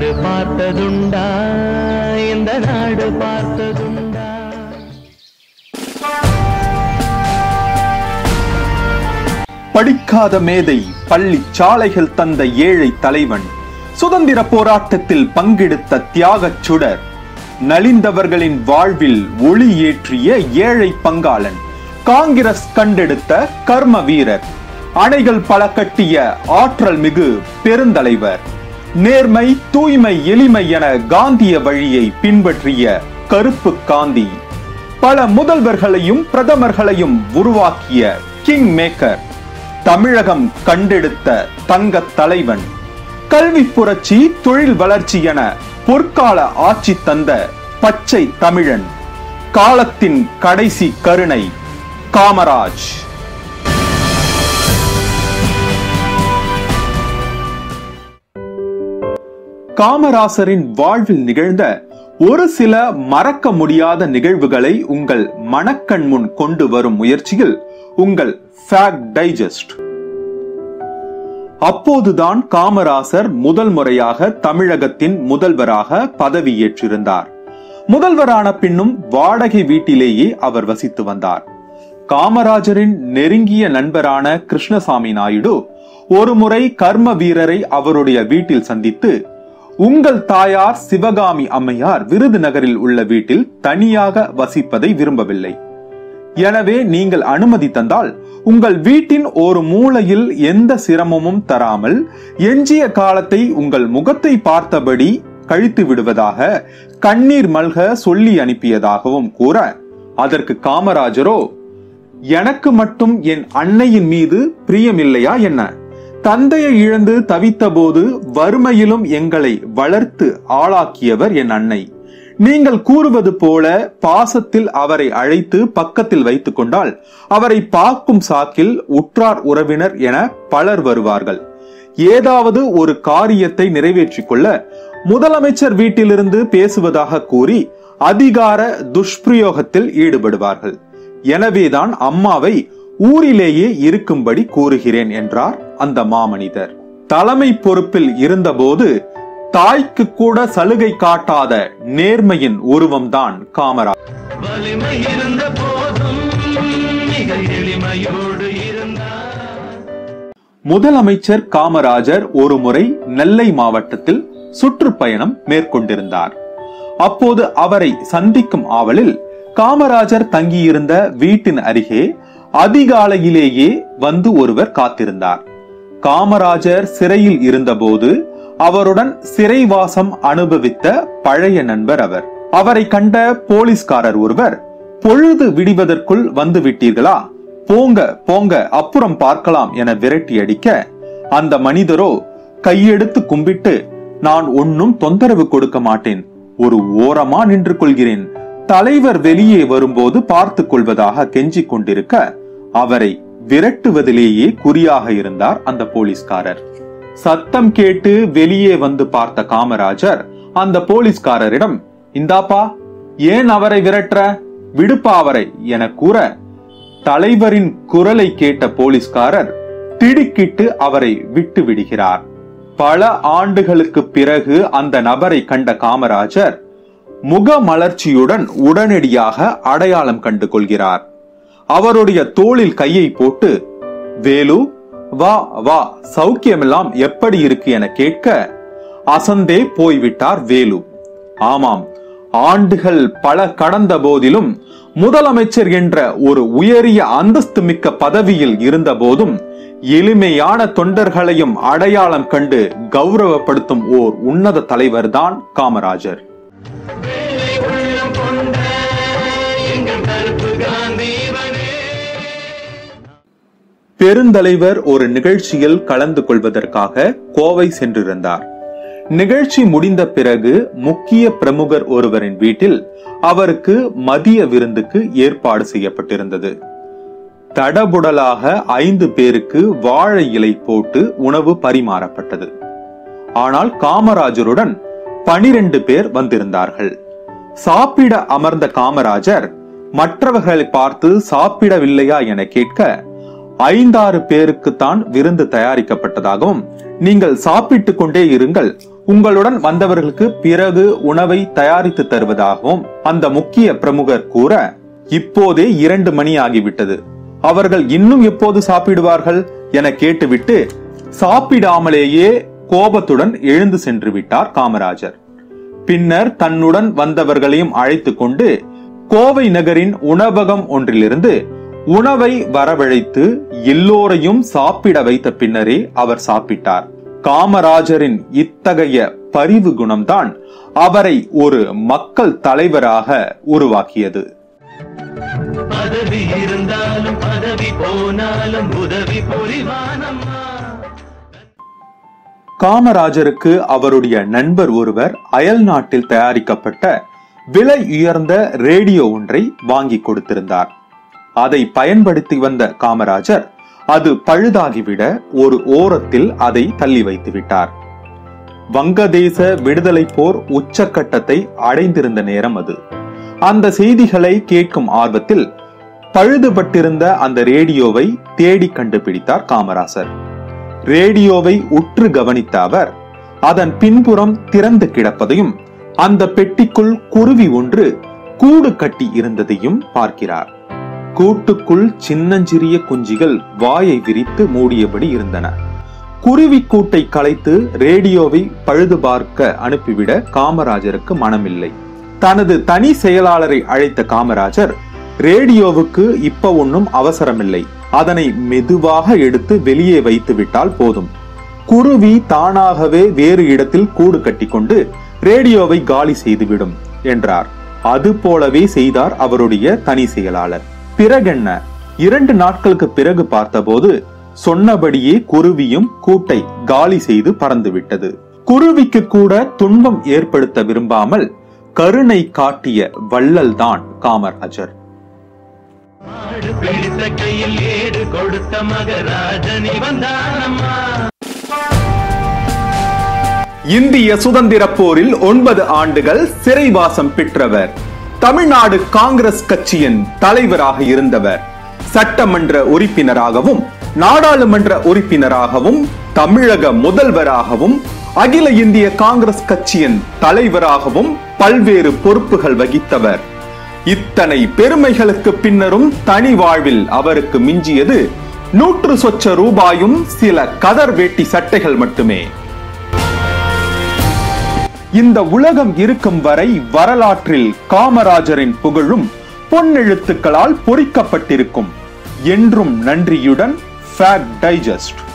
நாடு பார்த்ததுண்டா இந்த நாடு பார்த்ததுண்டா படிக்காத மேதை பள்ளி சாலைகள் தந்த ஏழை தலைவன் சுதந்திர போராட்டத்தில் பங்கெடுத்த தியாகச் சுடர் நலிந்தவர்களின் வாழ்வில் ஒளி ஏற்றிய ஏழை பங்காளன் காங்கிரஸ் கண்டெடுத்த கர்ம வீரர் அணைகள் பல கட்டிய ஆற்றல் மிகு பெருந்தலைவர் நேர்மை தூய்மை எளிமை என காந்திய வழியை பின்பற்றிய கருப்பு காந்தி பல முதல்வர்களையும் பிரதமர்களையும் உருவாக்கிய கிங் மேக்கர் தமிழகம் கண்டெடுத்த தங்கத் தலைவன் கல்வி புரட்சி தொழில் வளர்ச்சி என பொற்கால ஆட்சி தந்த பச்சை தமிழன் காலத்தின் கடைசி கருணை காமராஜ் காமராசரின் வாழ்வில் நிகழ்ந்த ஒரு சில மறக்க முடியாத நிகழ்வுகளை உங்கள் மனக்கண் முன் கொண்டு வரும் முயற்சியில் உங்கள் ஃபேக்ட் டைஜஸ்ட் அப்போதுதான் காமராசர் முதல் முறையாக தமிழகத்தின் முதல்வராக பதவியேற்றிருந்தார் முதல்வரான பின்னும் வாடகை வீட்டிலேயே அவர் வசித்து வந்தார் காமராஜரின் நெருங்கிய நண்பரான கிருஷ்ணசாமி நாயுடு ஒருமுறை கர்ம வீரரை அவருடைய வீட்டில் சந்தித்து உங்கள் தாயார் சிவகாமி அம்மையார் விருதுநகரில் உள்ள வீட்டில் தனியாக வசிப்பதை விரும்பவில்லை எனவே நீங்கள் அனுமதி தந்தால் உங்கள் வீட்டின் ஒரு மூலையில் எந்த சிரமமும் தராமல் எஞ்சிய காலத்தை உங்கள் முகத்தை பார்த்தபடி கழித்து விடுவதாக கண்ணீர் மல்க சொல்லி அனுப்பியதாகவும் கூற அதற்கு காமராஜரோ எனக்கு மட்டும் என் அன்னையின் மீது பிரியமில்லையா என்ன தந்தையை இழந்து தவித்தபோது வறுமையிலும் எங்களை வளர்த்து ஆளாக்கியவர் என் அன்னை நீங்கள் கூறுவது போல பாசத்தில் அவரை அழைத்து பக்கத்தில் வைத்துக் கொண்டால் அவரை பார்க்கும் சாக்கில் உற்றார் உறவினர் என பலர் வருவார்கள் ஏதாவது ஒரு காரியத்தை நிறைவேற்றிக் கொள்ள முதலமைச்சர் வீட்டிலிருந்து பேசுவதாக கூறி அதிகார துஷ்பிரயோகத்தில் ஈடுபடுவார்கள் எனவேதான் அம்மாவை ஊரிலேயே இருக்கும்படி கூறுகிறேன் என்றார் அந்த மாமனிதர் தலைமை பொறுப்பில் இருந்தபோது தாய்க்கு கூட சலுகை காட்டாத நேர்மையின் உருவம்தான் காமராஜ் வலிமை இருந்த போதும் மிக எளிமையோடு இருந்தார் முதலமைச்சர் காமராஜர் ஒருமுறை நெல்லை மாவட்டத்தில் சுற்றுப்பயணம் மேற்கொண்டிருந்தார் அப்போது அவரை சந்திக்கும் ஆவலில் காமராஜர் தங்கியிருந்த வீட்டின் அருகே அதிகாலையிலேயே வந்து ஒருவர் காத்திருந்தார் காமராஜர் சிறையில் இருந்தபோது அவருடன் சிறைவாசம் அனுபவித்த பழைய நண்பர் அவர் அவரை கண்ட போலீஸ்காரர் ஒருவர் பொழுது விடிவதற்குள் வந்து விட்டீர்களா போங்க போங்க அப்புறம் பார்க்கலாம் என விரட்டி அடிக்க அந்த மனிதரோ கையெடுத்து கும்பிட்டு நான் ஒன்னும் தொந்தரவு கொடுக்க மாட்டேன் ஒரு ஓரமா நின்று கொள்கிறேன் தலைவர் வெளியே வரும்போது பார்த்துக் கொள்வதாக கெஞ்சிக் கொண்டிருக்க அவரை விரட்டுவதிலேயே குறியாக இருந்தார் அந்த போலீஸ்காரர் சத்தம் கேட்டு வெளியே வந்து பார்த்த காமராஜர் அந்த போலீஸ்காரரிடம் இந்தாப்பா ஏன் அவரை விரட்டுற விடுப்பா அவரை என கூற தலைவரின் குரலை கேட்ட போலீஸ்காரர் திடுக்கிட்டு அவரை விட்டு விடுகிறார் பல ஆண்டுகளுக்கு பிறகு அந்த நபரை கண்ட காமராஜர் முகமலர்ச்சியுடன் உடனடியாக அடையாளம் கண்டு கொள்கிறார் அவருடைய தோளில் கையை போட்டு வேலு வா வா சௌக்கியமெல்லாம் எப்படி இருக்கு என கேட்க அசந்தே போய்விட்டார் வேலு ஆமாம் ஆண்டுகள் பல கடந்த போதிலும் முதலமைச்சர் என்ற ஒரு உயரிய அந்தஸ்து மிக்க பதவியில் இருந்த போதும் எளிமையான தொண்டர்களையும் அடையாளம் கண்டு கௌரவப்படுத்தும் ஓர் உன்னத தலைவர்தான் காமராஜர் வேலை உள்ளம் கொண்ட எங்கள் கருப்பு காந்தீவனே பெருந்தலைவர் ஒரு நிகழ்ச்சியில் கலந்து கொள்வதற்காக கோவை சென்றிருந்தார் நிகழ்ச்சி முடிந்த பிறகு முக்கிய பிரமுகர் ஒருவரின் வீட்டில் அவருக்கு மதிய விருந்துக்கு ஏற்பாடு செய்யப்பட்டிருந்தது தடபுடலாக ஐந்து பேருக்கு வாழை இலை போட்டு உணவு பரிமாறப்பட்டது ஆனால் காமராஜருடன் பனிரெண்டு பேர் வந்திருந்தார்கள் சாப்பிட அமர்ந்த காமராஜர் மற்றவர்களை பார்த்து சாப்பிடவில்லையா என கேட்க ஐந்தாறு பேருக்குத்தான் விருந்து தயாரிக்கப்பட்டதாகவும் நீங்கள் சாப்பிட்டுக் கொண்டே இருங்கள் உங்களுடன் வந்தவர்களுக்கு பிறகு உணவை தயாரித்து தருவதாகவும் அந்த முக்கிய பிரமுகர் கூற இப்போதே இரண்டு மணி ஆகிவிட்டது அவர்கள் இன்னும் எப்போது சாப்பிடுவார்கள் என கேட்டுவிட்டு சாப்பிடாமலேயே கோபத்துடன் எழுந்து சென்று விட்டார் காமராஜர் பின்னர் தன்னுடன் வந்தவர்களையும் அழைத்துக் கொண்டு கோவை நகரின் உணவகம் ஒன்றிலிருந்து உணவை வரவழைத்து எல்லோரையும் சாப்பிட வைத்த பின்னரே அவர் சாப்பிட்டார் காமராஜரின் இத்தகைய பரிவு குணம்தான் அவரை ஒரு மக்கள் தலைவராக உருவாக்கியது பதவி இருந்தாலும் பதவி போனாலும் உதவி புரிவானம்மா காமராஜருக்கு அவருடைய நண்பர் ஒருவர் அயல் நாட்டில் தயாரிக்கப்பட்ட விலை உயர்ந்த ரேடியோ ஒன்றை வாங்கி கொடுத்திருந்தார் அதை பயன்படுத்தி வந்த காமராஜர் அது பழுதாகிவிட ஒரு ஓரத்தில் அதை தள்ளி வைத்து விட்டார் வங்கதேச விடுதலை போர் உச்சக்கட்டத்தை அடைந்திருந்த நேரம் அது அந்த செய்திகளை கேட்கும் ஆர்வத்தில் பழுதுபட்டிருந்த அந்த ரேடியோவை தேடி கண்டுபிடித்தார் காமராசர் ரேடியோவை உற்று கவனித்த அவர் அதன் பின்புறம் திறந்து கிடப்பதையும் அந்த பெட்டிக்குள் குருவி ஒன்று கூடு கட்டி இருந்ததையும் பார்க்கிறார் கூட்டுக்குள் சின்னஞ்சிறிய குஞ்சிகள் வாயை விரித்து மூடியபடி இருந்தன குருவி கூட்டை கலைத்து ரேடியோவை பழுது பார்க்க அனுப்பிவிட காமராஜருக்கு மனமில்லை தனது தனி செயலாளரை அழைத்த காமராஜர் ரேடியோவுக்கு இப்ப ஒன்னும் அவசரமில்லை அதனை மெதுவாக எடுத்து வெளியே வைத்து விட்டால் போதும் குருவி தானாகவே வேறு இடத்தில் கூடு கட்டிக்கொண்டு ரேடியோவை காலி செய்துவிடும் என்றார் அது போலவே செய்தார் அவருடைய தனி செயலாளர் பிறகென்ன இரண்டு நாட்களுக்கு பிறகு பார்த்தபோது சொன்னபடியே குருவியும் கூட்டை காலி செய்து பறந்துவிட்டது குருவிக்கு கூட துன்பம் ஏற்படுத்த விரும்பாமல் கருணை காட்டிய வள்ளல் தான் காமராஜர் மாடு பிடித்த கையில் ஏடு கொடுத்த மகராஜனி வந்தானம்மா இந்திய சுதந்திர போரில் ஒன்பது ஆண்டுகள் சிறைவாசம் பெற்றவர் தமிழ்நாடு காங்கிரஸ் கட்சியின் தலைவராக இருந்தவர் சட்டமன்ற உறுப்பினராகவும் நாடாளுமன்ற உறுப்பினராகவும் தமிழக முதல்வராகவும் அகில இந்திய காங்கிரஸ் கட்சியின் தலைவராகவும் பல்வேறு பொறுப்புகள் வகித்தவர் இத்தனை பெருமைகளுக்கு பின்னரும் தனி வாழ்வில் அவருக்கு மிஞ்சியது நூற்று சொச்ச ரூபாயும் சில கதர் வேட்டி சட்டைகள் மட்டுமே இந்த உலகம் இருக்கும் வரை வரலாற்றில் காமராஜரின் புகழும் பொன்னெழுத்துக்களால் பொறிக்கப்பட்டிருக்கும் என்றும் நன்றியுடன் ஃபேக்ட் டைஜஸ்ட்